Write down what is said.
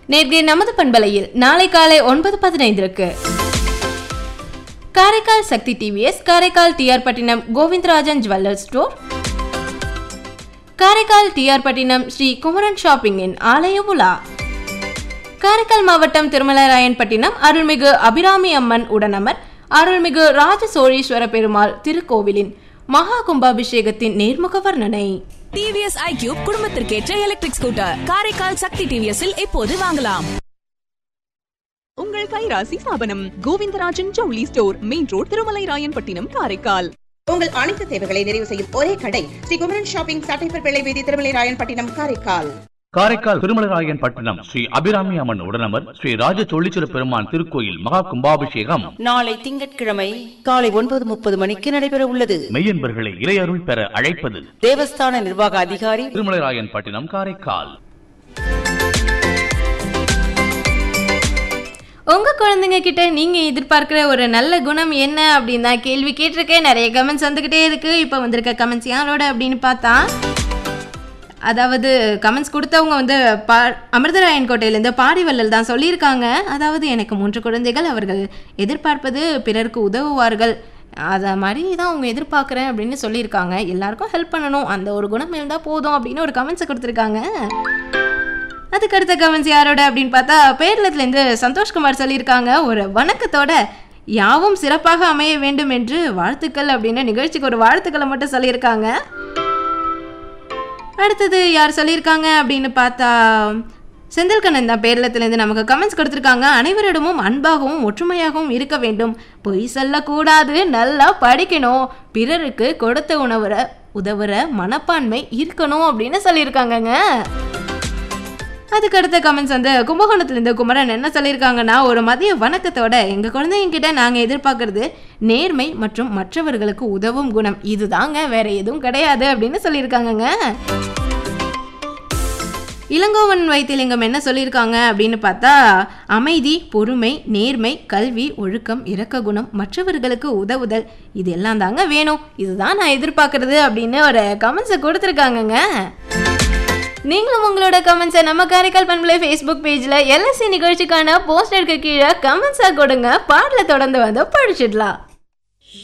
நேர்கே நமது பண்பலையில் நாளை காலை ஒன்பது பதினைந்திற்கு Karaikal Sakthi TVS Karaikal TR Pattinam Govindarajan jeweller store Karaikal TR Pattinam Sri Kumaran ஷாப்பிங்கின் ஆலய உலா காரைக்கால் மாவட்டம் திருமலராயன்பட்டினம் அருள்மிகு அபிராமி அம்மன் உடனமர் அருள்மிகு ராஜ சோழீஸ்வர பெருமாள் திருக்கோவிலின் மகா கும்பாபிஷேகத்தின் நேர்முக வர்ணனை டிவிஎஸ் ஐக்யூப் குடும்பத்திற்கேற்ற எலக்ட்ரிக் ஸ்கூட்டர் காரைக்கால் சக்தி டிவிஎஸ்ஸில் இப்போது வாங்கலாம் உங்கள் கைராசி ஸ்தாபனம் கோவிந்தராஜன் ஜவுளி store main road Thirumalai Rayanpattinam Karaikal உங்கள் அனைத்து தேவைகளை நிறைவு செய்யும் ஒரே கடை ஸ்ரீ குமரன் ஷாப்பிங் சட்டைப்பர் பிள்ளை வீதி திருமலை ராயன்பட்டினம் காரைக்கால் காரைக்கால் திருமலராயன் பட்டணம் ஸ்ரீ அபிராமி அம்மன் உடனமர் ஸ்ரீ ராஜ தொழிச்சிர பெருமான் திருக்கோயில் மகா கும்பாபிஷேகம் நாளை திங்கட்கிழமை காலை ஒன்பது முப்பது மணிக்கு நடைபெற உள்ளது மெய்யன்பர்களை இறையருள் பெற அழைப்பது தேவஸ்தான நிர்வாக அதிகாரி திருமலராயன் பட்டினம் காரைக்கால் உங்க குழந்தைங்க கிட்ட நீங்க எதிர்பார்க்கிற ஒரு நல்ல குணம் என்ன அப்படின்னு தான் கேள்வி கேட்டிருக்கேன் நிறைய கமெண்ட்ஸ் வந்துகிட்டே இருக்கு இப்போ வந்திருக்க கமெண்ட்ஸ் யாரோட அப்படின்னு பார்த்தா அதாவது கமெண்ட்ஸ் கொடுத்தவங்க வந்து பா அமிர்தராயன் கோட்டையிலேருந்து பாரிவள்ளல் தான் சொல்லியிருக்காங்க அதாவது எனக்கு மூன்று குழந்தைகள் அவர்கள் எதிர்பார்ப்பது பிறருக்கு உதவுவார்கள் அதை மாதிரி தான் அவங்க எதிர்பார்க்குறேன் அப்படின்னு சொல்லியிருக்காங்க எல்லாருக்கும் ஹெல்ப் பண்ணணும் அந்த ஒரு குணம் இருந்தால் போதும் அப்படின்னு ஒரு கமெண்ட்ஸை கொடுத்துருக்காங்க அதுக்கு அடுத்த கமெண்ட்ஸ் யாரோட அப்படின்னு பார்த்தா பேரளத்துலேருந்து சந்தோஷ்குமார் சொல்லியிருக்காங்க ஒரு வணக்கத்தோட யாவும் சிறப்பாக அமைய வேண்டும் என்று வாழ்த்துக்கள் அப்படின்னு நிகழ்ச்சிக்கு ஒரு வாழ்த்துக்களை மட்டும் சொல்லியிருக்காங்க அடுத்தது யார் சொல்லியிருக்காங்க அப்படின்னு பார்த்தா செந்தில்கண்ணன் தான் பேரளத்திலேருந்து நமக்கு கமெண்ட்ஸ் கொடுத்துருக்காங்க அனைவரிடமும் அன்பாகவும் ஒற்றுமையாகவும் இருக்க வேண்டும் பொய் சொல்லக்கூடாது நல்லா படிக்கணும் பிறருக்கு கொடுத்த உணவுற உதவுற மனப்பான்மை இருக்கணும் அப்படின்னு சொல்லியிருக்காங்கங்க அதுக்கு அடுத்த கமெண்ட்ஸ் வந்து கும்பகோணத்துலேருந்து குமரன் என்ன சொல்லியிருக்காங்கன்னா ஒரு மதிய வணக்கத்தோட எங்கள் குழந்தைங்க கிட்ட நாங்கள் எதிர்பார்க்கறது நேர்மை மற்றும் மற்றவர்களுக்கு உதவும் குணம் இதுதாங்க வேற எதுவும் கிடையாது அப்படின்னு சொல்லியிருக்காங்கங்க இளங்கோவன் வைத்தியலிங்கம் என்ன சொல்லியிருக்காங்க அப்படின்னு பார்த்தா அமைதி பொறுமை நேர்மை கல்வி ஒழுக்கம் இரக்க குணம் மற்றவர்களுக்கு உதவுதல் இது எல்லாம் தாங்க வேணும் இதுதான் நான் எதிர்பார்க்கறது அப்படின்னு ஒரு கமெண்ட்ஸை கொடுத்துருக்காங்கங்க நீங்களும் உங்களோட கமெண்ட்ஸை நம்ம காரைக்கால் பண்பலை ஃபேஸ்புக் பேஜில் எல்எஸ்சி நிகழ்ச்சிக்கான போஸ்டருக்கு கீழே கமெண்ட்ஸாக கொடுங்க பாடலை தொடர்ந்து வந்து படிச்சிடலாம்